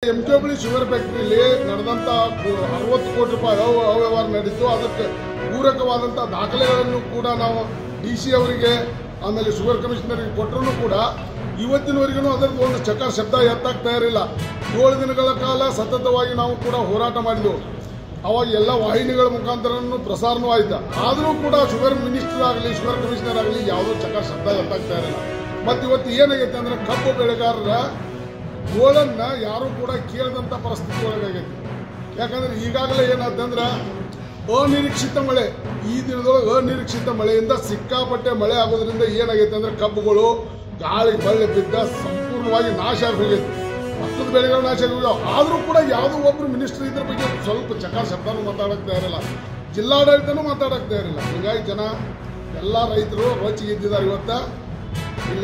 M K ಬಳಿ sugar ಫ್ಯಾಕ್ಟ್ರಿಯಲ್ಲಿ ನಡೆದಂತ ಅರವತ್ತು ಕೋಟಿ ರೂಪಾಯಿ ಅವ್ಯ- ಅವ್ಯವಹಾರ ನಡೀತು ಅದಕ್ಕೆ ಪೂರಕವಾದಂಥ ದಾಖಲೆಗಳನ್ನು ಕೂಡ ನಾವು ಡಿ ಸಿ ಅವರಿಗೆ ಆಮೇಲೆ ಶುಗರ್ ಕಮಿಷನರ್ಗೆ ಕೊಟ್ಟರು ಕೂಡ ಇವತ್ತಿನವರೆಗೂ ಅದರದ್ದು ಒಂದು ಚಕಾರ ಶಬ್ದ ಎತ್ತಾಕ್ ತಯಾರಿಲ್ಲ ಏಳು ದಿನಗಳ ಕಾಲ ಸತತವಾಗಿ ನಾವು ಕೂಡ ಹೋರಾಟ ಮಾಡಿದೆವು ಅವಾಗ ಎಲ್ಲ ವಾಹಿನಿಗಳ ಮುಖಾಂತರನು ಪ್ರಸಾರನೂ ಆಯ್ತು ಆದರೂ ಕೂಡ ಶುಗರ್ ಮಿನಿಸ್ಟರ್ ಆಗಲಿ ಶುಗರ್ ಕಮಿಷನರ್ ಆಗಲಿ ಯಾವುದೋ ಚಕಾರ ಶಬ್ದ ಎತ್ತಾಗ್ತಾ ಇರಲಿಲ್ಲ ಮತ್ತು ಇವತ್ತು ಏನಾಗೈತೆ ಅಂದ್ರೆ ಕಬ್ಬು ಬೆಳೆಗಾರರ ಗೋಳನ್ನ ಯಾರೂ ಕೂಡ ಕೇಳದಂತ ಪರಿಸ್ಥಿತಿ ಒಳಗಾಗೈತಿ ಯಾಕಂದ್ರೆ ಈಗಾಗಲೇ ಏನಾಯ್ತಂದ್ರೆ ಅನಿರೀಕ್ಷಿತ ಮಳೆ ಈ ದಿನದೊಳಗೆ ಅನಿರೀಕ್ಷಿತ ಮಳೆಯಿಂದ ಸಿಕ್ಕಾಪಟ್ಟೆ ಮಳೆ ಆಗೋದ್ರಿಂದ ಏನಾಗೈತೆ ಅಂದ್ರೆ ಕಬ್ಬುಗಳು ಗಾಳಿ ಬಳ್ಳಿ ಬಿದ್ದ ಸಂಪೂರ್ಣವಾಗಿ ನಾಶ ಆಗಿ ಹೋಗೈತಿ ಭತ್ತದ ಬೆಳೆಗಳು ನಾಶ ಆಗಿ ಹೋಗ್ಯಾವ ಆದರೂ ಕೂಡ ಯಾವುದೋ ಒಬ್ರು ಮಿನಿಸ್ಟರ್ ಇದ್ರ ಬಗ್ಗೆ ಸ್ವಲ್ಪ ಚಕಾರ ಶಬ್ದನೂ ಮಾತಾಡಕ್ ತಯಾರಿಲ್ಲ ಜಿಲ್ಲಾಡಳಿತನೂ ಮಾತಾಡಕ್ ತಯಾರಿಲ್ಲ ಹೀಗಾಗಿ ಜನ ಎಲ್ಲ ರೈತರು ರೊಚ್ಚಿಗೆ ಇದ್ದಿದ್ದಾರೆ ಇವತ್ತ